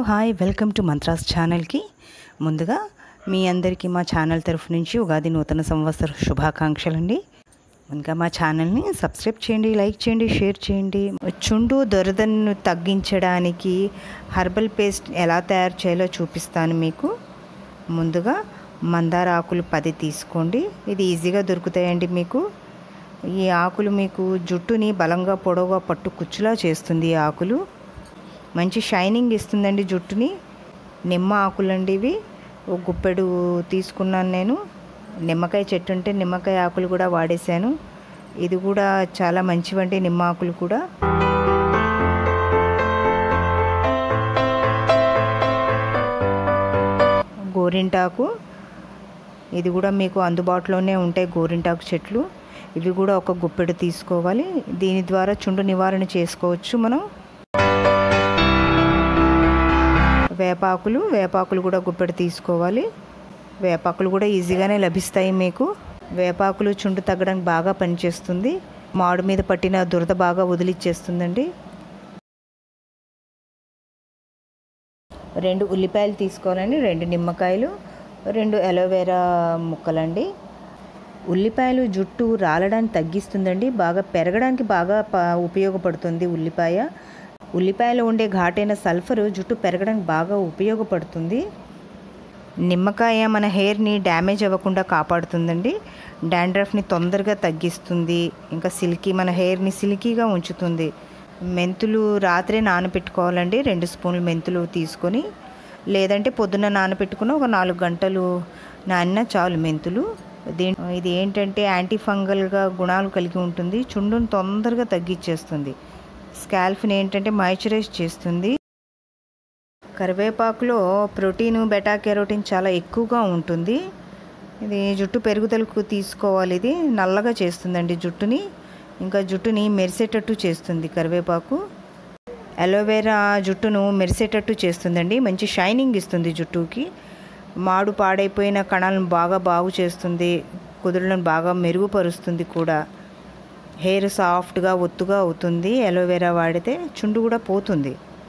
hi welcome to mantras ఛానల్కి ముందుగా మీ అందరికీ మా ఛానల్ తరఫు నుంచి ఉగాది నూతన సంవత్సర శుభాకాంక్షలు అండి ముందుగా మా ఛానల్ని సబ్స్క్రైబ్ చేయండి లైక్ చేయండి షేర్ చేయండి చుండు దొరదను తగ్గించడానికి హర్బల్ పేస్ట్ ఎలా తయారు చేయాలో చూపిస్తాను మీకు ముందుగా మందార ఆకులు పది తీసుకోండి ఇది ఈజీగా దొరుకుతాయండి మీకు ఈ ఆకులు మీకు జుట్టుని బలంగా పొడవుగా పట్టు కుచ్చులా చేస్తుంది ఈ ఆకులు మంచి షైనింగ్ ఇస్తుందండి జుట్టుని నిమ్మ ఆకులండి ఇవి ఒక గుప్పెడు తీసుకున్నాను నేను నిమ్మకాయ చెట్టు ఉంటే నిమ్మకాయ ఆకులు కూడా వాడేశాను ఇది కూడా చాలా మంచివండి నిమ్మ ఆకులు కూడా గోరింటాకు ఇది కూడా మీకు అందుబాటులోనే ఉంటాయి గోరింటాకు చెట్లు ఇవి కూడా ఒక గుప్పెడు తీసుకోవాలి దీని ద్వారా చుండు నివారణ చేసుకోవచ్చు మనం వేపాకులు వేపాకులు కూడా గుప్పెడు తీసుకోవాలి వేపాకులు కూడా ఈజీగానే లభిస్తాయి మీకు వేపాకులు చుండు తగ్గడానికి బాగా పనిచేస్తుంది మాడు మీద పట్టిన దురద బాగా వదిలిచ్చేస్తుందండి రెండు ఉల్లిపాయలు తీసుకోవాలండి రెండు నిమ్మకాయలు రెండు అలోవెరా ముక్కలండి ఉల్లిపాయలు జుట్టు రాలడానికి తగ్గిస్తుందండి బాగా పెరగడానికి బాగా ఉపయోగపడుతుంది ఉల్లిపాయ ఉల్లిపాయలో ఉండే ఘాటైన సల్ఫర్ జుట్టు పెరగడానికి బాగా ఉపయోగపడుతుంది నిమ్మకాయ మన హెయిర్ని డ్యామేజ్ అవ్వకుండా కాపాడుతుందండి డాండ్రఫ్ని తొందరగా తగ్గిస్తుంది ఇంకా సిల్కీ మన హెయిర్ని సిల్కీగా ఉంచుతుంది మెంతులు రాత్రే నానబెట్టుకోవాలండి రెండు స్పూన్లు మెంతులు తీసుకొని లేదంటే పొద్దున్న నానబెట్టుకుని ఒక నాలుగు గంటలు నానిన చాలు మెంతులు దీని ఇది ఏంటంటే యాంటీ ఫంగల్గా గుణాలు కలిగి ఉంటుంది చుండును తొందరగా తగ్గించేస్తుంది స్కాల్ఫ్ని ఏంటంటే మాయిశ్చరైజ్ చేస్తుంది కరివేపాకులో ప్రోటీన్ బెటా కెరోటిన్ చాలా ఎక్కువగా ఉంటుంది ఇది జుట్టు పెరుగుదలకు తీసుకోవాలి ఇది నల్లగా చేస్తుందండి జుట్టుని ఇంకా జుట్టుని మెరిసేటట్టు చేస్తుంది కరివేపాకు అలోవెరా జుట్టును మెరిసేటట్టు చేస్తుందండి మంచి షైనింగ్ ఇస్తుంది జుట్టుకి మాడు పాడైపోయిన కణాలను బాగా బాగు చేస్తుంది కుదురులను బాగా మెరుగుపరుస్తుంది కూడా హెయిర్ సాఫ్ట్గా ఒత్తుగా అవుతుంది అలోవెరా వాడితే చుండు కూడా పోతుంది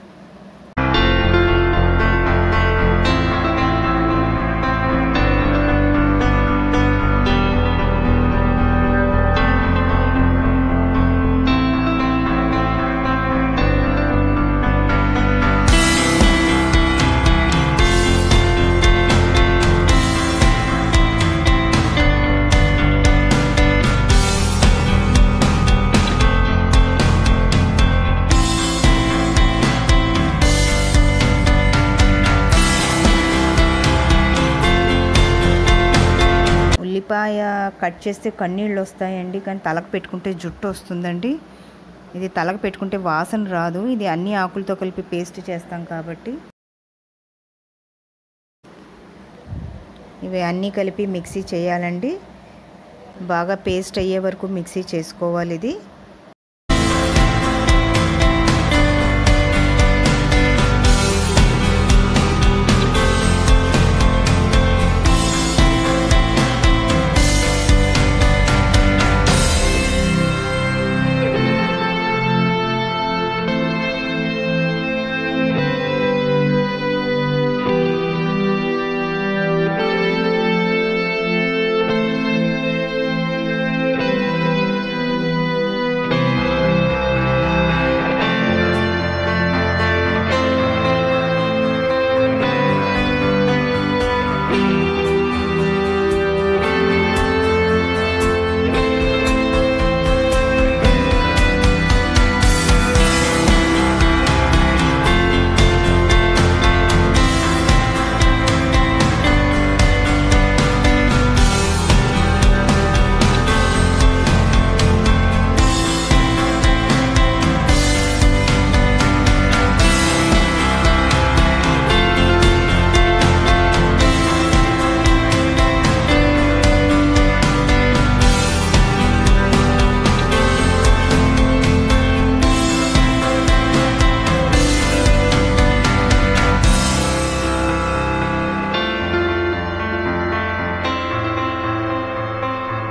ఉల్లిపాయ కట్ చేస్తే కన్నీళ్ళు వస్తాయండి కానీ తలకు పెట్టుకుంటే జుట్టు వస్తుందండి ఇది తలకు పెట్టుకుంటే వాసన రాదు ఇది అన్ని ఆకులతో కలిపి పేస్ట్ చేస్తాం కాబట్టి ఇవి అన్నీ కలిపి మిక్సీ చేయాలండి బాగా పేస్ట్ అయ్యే వరకు మిక్సీ చేసుకోవాలి ఇది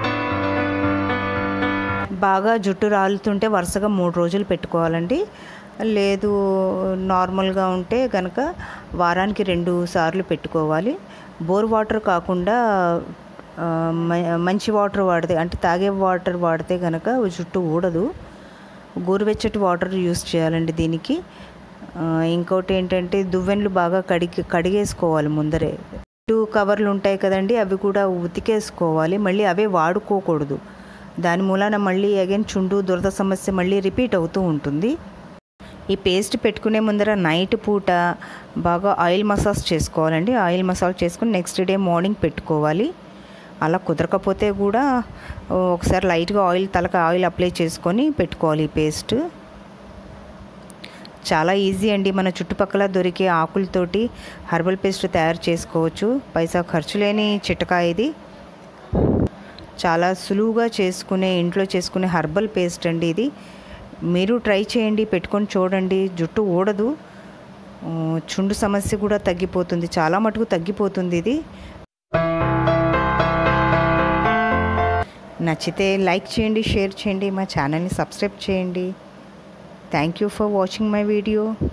బాగా జుట్టు రాలుతుంటే వరుసగా మూడు రోజులు పెట్టుకోవాలండి లేదు నార్మల్గా ఉంటే కనుక వారానికి రెండు సార్లు పెట్టుకోవాలి బోర్ వాటర్ కాకుండా ఆ, మ- మంచి వాటర్ వాడితే అంటే తాగే వాటర్ వాడితే కనుక జుట్టు ఊడదు గోరువెచ్చటి వాటర్ యూస్ చేయాలండి దీనికి ఆ, ఇంకోటి ఏంటంటే దువ్వెనలు బాగా కడిగి కడిగేసుకోవాలి ముందరే జుట్టు కవర్లు ఉంటాయి కదండి అవి కూడా ఉతికేసుకోవాలి మళ్ళీ అవే వాడుకోకూడదు దాని మూలాన మళ్ళీ అగైన్ చుండు దురద సమస్య మళ్ళీ రిపీట్ అవుతూ ఉంటుంది ఈ పేస్ట్ పెట్టుకునే ముందర నైట్ పూట బాగా ఆయిల్ మసాజ్ చేసుకోవాలండి ఆయిల్ మసాజ్ చేసుకుని నెక్స్ట్ డే మార్నింగ్ పెట్టుకోవాలి అలా కుదరకపోతే కూడా ఓ, ఒకసారి లైట్గా ఆయిల్ తలక ఆయిల్ అప్లై చేసుకొని పెట్టుకోవాలి ఈ పేస్ట్ చాలా ఈజీ అండి మన చుట్టుపక్కల దొరికే ఆకులతోటి హర్బల్ పేస్ట్ తయారు చేసుకోవచ్చు పైసా ఖర్చు లేని చిట్కా ఇది చాలా సులువుగా చేసుకునే ఇంట్లో చేసుకునే హర్బల్ పేస్ట్ అండి ఇది మీరు ట్రై చేయండి పెట్టుకొని చూడండి జుట్టు ఊడదు ఆ, చుండు సమస్య కూడా తగ్గిపోతుంది చాలా మటుకు తగ్గిపోతుంది ఇది నచ్చితే లైక్ చేయండి షేర్ చేయండి మా ఛానల్ని సబ్స్క్రైబ్ చేయండి thank you for watching my video